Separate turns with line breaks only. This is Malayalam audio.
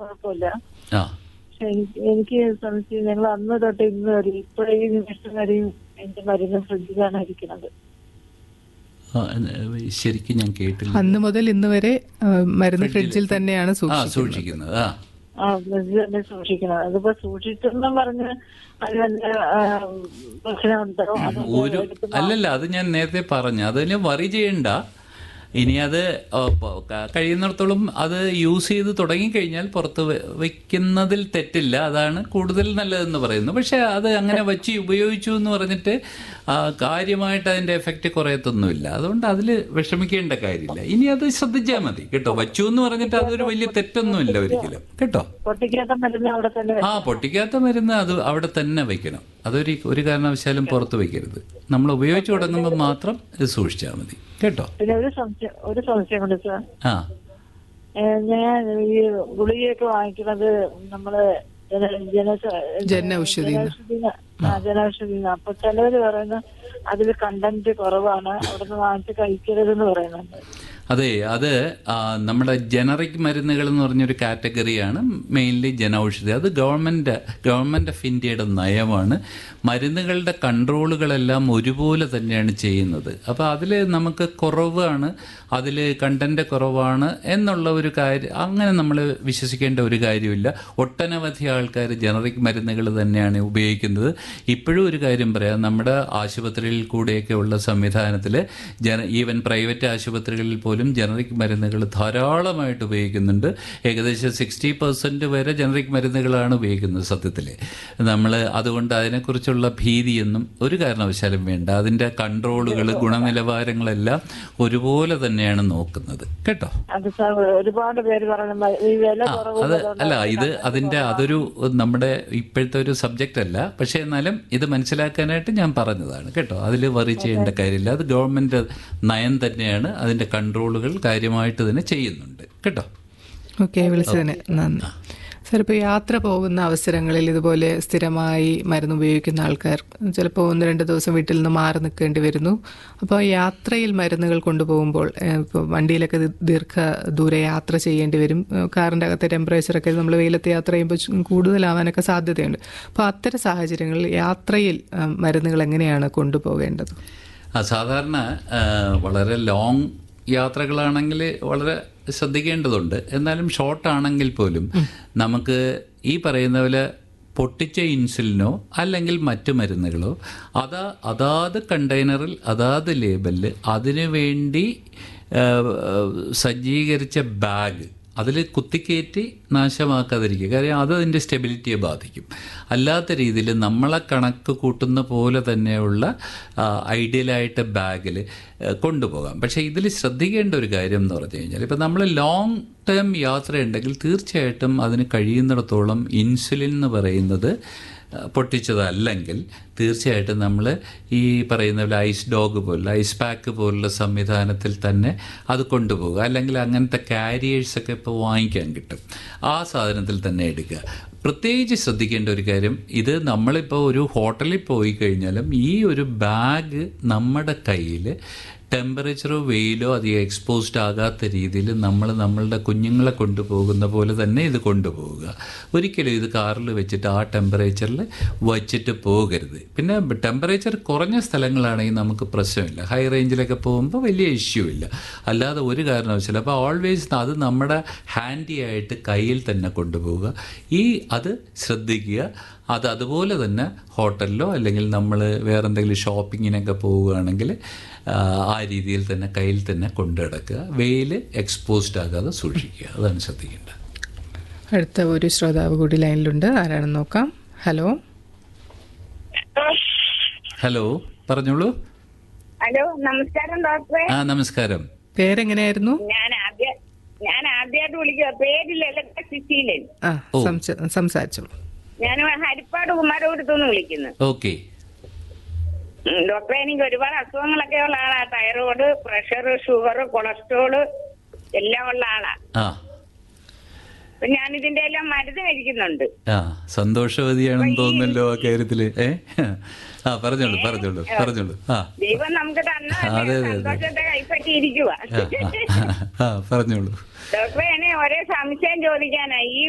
കുഴപ്പമില്ല
ആ
പക്ഷെ എനിക്ക് എനിക്ക് സംശയം ഞങ്ങൾ അന്ന് തൊട്ട് ഇന്ന് വരെ ഇപ്പോഴേ ഈ നിമിഷം വരെയും എന്റെ മരുന്ന് ഫ്രിഡ്ജിലാണ് ഇരിക്കുന്നത്
ആ, ഏ, ശരിക്കും ഞാൻ കേട്ടില്ല
അന്ന് മുതൽ ഇന്ന് വരെ ആ, മരുന്ന് ഫ്രിഡ്ജിൽ തന്നെയാണ്
ആ
സൂക്ഷിക്കുന്നത്
സൂക്ഷിക്കുന്നത് ആ
ആ ഫ്രിഡ്ജിൽ തന്നെ സൂക്ഷിക്കണം അതിപ്പോ സൂക്ഷിച്ചെന്നും പറഞ്ഞ് അത് വല്ല ആ, പ്രശ്നമുണ്ടോ അത്
ഒരു അല്ലല്ല അത് ഞാൻ നേരത്തെ പറഞ്ഞു അതിന് വറി ചെയ്യണ്ട ഇനി അത് ആ, പ- ക- കഴിയുന്നിടത്തോളം അത് യൂസ് ചെയ്ത് തുടങ്ങിക്കഴിഞ്ഞാൽ പുറത്ത് വെ- വെക്കുന്നതിൽ തെറ്റില്ല അതാണ് കൂടുതൽ നല്ലതെന്ന് പറയുന്നു പക്ഷെ അത് അങ്ങനെ വച്ച് ഉപയോഗിച്ചു എന്ന് പറഞ്ഞിട്ട് ആ, കാര്യമായിട്ട് അതിന്റെ എഫക്റ്റ് കുറയത്തൊന്നുമില്ല അതുകൊണ്ട് അതിൽ വിഷമിക്കേണ്ട കാര്യമില്ല ഇനി അത് ശ്രദ്ധിച്ചാൽ മതി കേട്ടോ വച്ചു എന്ന് പറഞ്ഞിട്ട് അതൊരു വലിയ തെറ്റൊന്നുമില്ല ഒരിക്കലും കേട്ടോ
പൊട്ടിക്കാത്ത മരുന്ന് അവിടെ തന്നെ
ആ പൊട്ടിക്കാത്ത മരുന്ന് അത് അവിടെ തന്നെ വെക്കണം അതൊരു ഒരു കാരണവശാലും പുറത്ത് വെക്കരുത് നമ്മൾ ഉപയോഗിച്ച് തുടങ്ങുമ്പോൾ മാത്രം ഇത് സൂക്ഷിച്ചാൽ മതി കേട്ടോ
പിന്നെ ഒരു സംശയം ഒരു സംശയം ഉണ്ട് സാർ
ആ
ഏ, ഞാൻ ഈ ഗുളികയൊക്കെ വാങ്ങിക്കുന്നത് നമ്മള് ജന- ജന
ജന ഔഷധിന്ന്.
ജനൌഷധിന്ന് ആ, ജനൌഷധിന്ന് അപ്പൊ ചിലവര് പറയുന്നു അതിൽ കണ്ടന്റ് കുറവാണ് അവിടുന്ന് വാങ്ങിച്ച് കഴിക്കരുതെന്ന് പറയുന്നുണ്ട്
അതെ അത് ആ, നമ്മുടെ ജനറിക് മരുന്നുകൾ എന്ന് പറഞ്ഞൊരു കാറ്റഗറിയാണ് മെയിൻലി ജനൌഷധി അത് ഗവൺമെന്റ് ഗവൺമെന്റ് ഓഫ് ഇന്ത്യയുടെ നയമാണ് മരുന്നുകളുടെ കൺട്രോളുകളെല്ലാം ഒരുപോലെ തന്നെയാണ് ചെയ്യുന്നത് അപ്പോൾ അതിൽ നമുക്ക് കുറവാണ് അതിൽ കണ്ടന്റ് കുറവാണ് എന്നുള്ള ഒരു കാര്യം അങ്ങനെ നമ്മൾ വിശ്വസിക്കേണ്ട ഒരു കാര്യമില്ല ഒട്ടനവധി ആൾക്കാർ ജനറിക് മരുന്നുകൾ തന്നെയാണ് ഉപയോഗിക്കുന്നത് ഇപ്പോഴും ഒരു കാര്യം പറയാം നമ്മുടെ ആശുപത്രിയിൽ കൂടെയൊക്കെ ഉള്ള സംവിധാനത്തിൽ ജന ഈവൻ പ്രൈവറ്റ് ആശുപത്രികളിൽ പോലും ജനറിക് മരുന്നുകൾ ധാരാളമായിട്ട് ഉപയോഗിക്കുന്നുണ്ട് ഏകദേശം സിക്സ്റ്റി പെർസെൻറ്റ് വരെ ജനറിക് മരുന്നുകളാണ് ഉപയോഗിക്കുന്നത് സത്യത്തിൽ നമ്മൾ അതുകൊണ്ട് അതിനെക്കുറിച്ചുള്ള ഭീതിയൊന്നും ഒരു കാരണവശാലും വേണ്ട അതിൻ്റെ കൺട്രോളുകൾ ഗുണനിലവാരങ്ങളെല്ലാം ഒരുപോലെ തന്നെയാണ് നോക്കുന്നത് കേട്ടോ
അത് സാർ ഒരുപാട് പേര് പറയുന്നു ഈ വില
ആ,
കുറവ്
അത് അല്ല ഇത് അതിന്റെ അതൊരു നമ്മുടെ ഇപ്പോഴത്തെ ഒരു സബ്ജക്റ്റ് അല്ല പക്ഷെ എന്നാലും ഇത് മനസ്സിലാക്കാനായിട്ട് ഞാൻ പറഞ്ഞതാണ് കേട്ടോ അതിൽ വറി ചെയ്യേണ്ട കാര്യമില്ല അത് ഗവൺമെന്റ് നയം തന്നെയാണ് അതിന്റെ കൺട്രോളുകൾ കാര്യമായിട്ട് തന്നെ ചെയ്യുന്നുണ്ട് കേട്ടോ
ഓക്കെ വിളിച്ചതിന് നന്ദി സാർ ഇപ്പോൾ യാത്ര പോകുന്ന അവസരങ്ങളിൽ ഇതുപോലെ സ്ഥിരമായി മരുന്ന് ഉപയോഗിക്കുന്ന ആൾക്കാർ ചിലപ്പോൾ ഒന്ന് രണ്ട് ദിവസം വീട്ടിൽ നിന്ന് മാറി നിൽക്കേണ്ടി വരുന്നു അപ്പോൾ യാത്രയിൽ മരുന്നുകൾ കൊണ്ടുപോകുമ്പോൾ ഇപ്പോൾ വണ്ടിയിലൊക്കെ ദി- ദീർഘ ദൂരെ യാത്ര ചെയ്യേണ്ടി വരും ഏഹ് കാറിൻ്റെ അകത്തെ ടെമ്പറേച്ചറൊക്കെ നമ്മൾ വെയിലത്ത് യാത്ര ചെയ്യുമ്പോൾ ചു- കൂടുതലാവാനൊക്കെ സാധ്യതയുണ്ട് അപ്പോൾ അത്തരം സാഹചര്യങ്ങളിൽ യാത്രയിൽ ആ, മരുന്നുകൾ എങ്ങനെയാണ് കൊണ്ടുപോകേണ്ടത്
ആ സാധാരണ ആ, വളരെ ലോങ് യാത്രകളാണെങ്കിൽ വളരെ ശ്രദ്ധിക്കേണ്ടതുണ്ട് എന്നാലും ഷോർട്ട് ആണെങ്കിൽ പോലും നമുക്ക് ഈ പറയുന്ന പോലെ പൊട്ടിച്ച ഇൻസുലിനോ അല്ലെങ്കിൽ മറ്റു മരുന്നുകളോ അതാ അതാത് കണ്ടെയ്നറിൽ അതാത് ലേബലിൽ അതിനു വേണ്ടി ആ, സജ്ജീകരിച്ച ബാഗ് അതിൽ കുത്തിക്കയറ്റി നാശമാക്കാതിരിക്കുക കാര്യം അത് അതിൻ്റെ സ്റ്റെബിലിറ്റിയെ ബാധിക്കും അല്ലാത്ത രീതിയിൽ നമ്മളെ കണക്ക് കൂട്ടുന്ന പോലെ തന്നെയുള്ള ഐഡിയലായിട്ട് ബാഗിൽ കൊണ്ടുപോകാം പക്ഷേ ഇതിൽ ശ്രദ്ധിക്കേണ്ട ഒരു കാര്യം എന്ന് പറഞ്ഞു കഴിഞ്ഞാൽ ഇപ്പം നമ്മൾ ലോങ് ടേം യാത്രയുണ്ടെങ്കിൽ തീർച്ചയായിട്ടും അതിന് കഴിയുന്നിടത്തോളം ഇൻസുലിൻ എന്ന് പറയുന്നത് ആ, പൊട്ടിച്ചതല്ലെങ്കിൽ തീർച്ചയായിട്ടും നമ്മൾ ഈ പറയുന്ന പോലെ ഐസ് ഡോഗ് പോലുള്ള ഐസ് പാക്ക് പോലുള്ള സംവിധാനത്തിൽ തന്നെ അത് കൊണ്ടുപോകുക അല്ലെങ്കിൽ അങ്ങനത്തെ കാരിയേഴ്സൊക്കെ ഇപ്പോൾ വാങ്ങിക്കാൻ കിട്ടും ആ സാധനത്തിൽ തന്നെ എടുക്കുക പ്രത്യേകിച്ച് ശ്രദ്ധിക്കേണ്ട ഒരു കാര്യം ഇത് നമ്മളിപ്പോൾ ഒരു ഹോട്ടലിൽ പോയി കഴിഞ്ഞാലും ഈ ഒരു ബാഗ് നമ്മുടെ കയ്യിൽ ടെമ്പറേച്ചറോ വെയിലോ അധികം എക്സ്പോസ്ഡ് ആകാത്ത രീതിയിൽ നമ്മൾ നമ്മളുടെ കുഞ്ഞുങ്ങളെ കൊണ്ടുപോകുന്ന പോലെ തന്നെ ഇത് കൊണ്ടുപോവുക ഒരിക്കലും ഇത് കാറിൽ വെച്ചിട്ട് ആ ടെമ്പറേച്ചറിൽ വച്ചിട്ട് പോകരുത് പിന്നെ ടെമ്പറേച്ചർ കുറഞ്ഞ സ്ഥലങ്ങളാണെങ്കിൽ നമുക്ക് പ്രശ്നമില്ല ഹൈ റേഞ്ചിലൊക്കെ പോകുമ്പോൾ വലിയ ഇഷ്യൂ ഇല്ല അല്ലാതെ ഒരു കാരണവശാലും അപ്പോൾ ഓൾവേസ് അത് നമ്മുടെ ഹാൻഡി ആയിട്ട് കയ്യിൽ തന്നെ കൊണ്ടുപോവുക ഈ അത് ശ്രദ്ധിക്കുക അത് അതുപോലെ തന്നെ ഹോട്ടലിലോ അല്ലെങ്കിൽ നമ്മൾ വേറെ എന്തെങ്കിലും ഷോപ്പിങ്ങിനൊക്കെ പോവുകയാണെങ്കിൽ ആ, ആ രീതിയിൽ തന്നെ കയ്യിൽ തന്നെ കൊണ്ടു നടക്കുക വെയിൽ എക്സ്പോസ്ഡ് ആകാതെ സൂക്ഷിക്കുക അതാണ് ശ്രദ്ധിക്കേണ്ടത്
അടുത്ത ഒരു ശ്രോതാവ് കൂടി ലൈനിലുണ്ട് ആരാണെന്ന് നോക്കാം ഹലോ
ഹലോ പറഞ്ഞോളൂ
ഹലോ നമസ്കാരം ഡോക്ടറെ
ആ നമസ്കാരം
പേരെങ്ങനെയായിരുന്നു
ഞാൻ ആദ്യ ഞാൻ ആദ്യമായിട്ട് വിളിക്കുക പേരിലല്ല സുശീലൻ
ആ സംസ- സംസാരിച്ചോളൂ
ഞാൻ ഹരിപ്പാട് കുമാരപുരത്തുനിന്ന് വിളിക്കുന്നു
ഓക്കെ
ഉം, ഡോക്ടറെ എനിക്ക് ഒരുപാട് അസുഖങ്ങളൊക്കെ ഉള്ള ആളാ തൈറോയ്ഡ് പ്രഷർ ഷുഗർ കൊളസ്ട്രോള് എല്ലാം ഉള്ള ആളാ
ആ
അപ്പൊ ഞാൻ ഇതിന്റെ എല്ലാം മരുന്ന് കഴിക്കുന്നുണ്ട്
ആ സന്തോഷവതിയാണെന്ന് തോന്നുന്നല്ലോ ആ കാര്യത്തില് ഏ ആ പറഞ്ഞോളൂ പറഞ്ഞോളൂ പറഞ്ഞോളൂ ആ
ദൈവം നമുക്ക് തന്ന
അതെ, അതെ, അതെ.
സന്തോഷത്തെ കൈപ്പറ്റിയിരിക്കുക
ആ, ആ, ആ പറഞ്ഞോളൂ
ഡോക്ടറെ എന്നെ ഒരേ സംശയം ചോദിക്കാനാ ഈ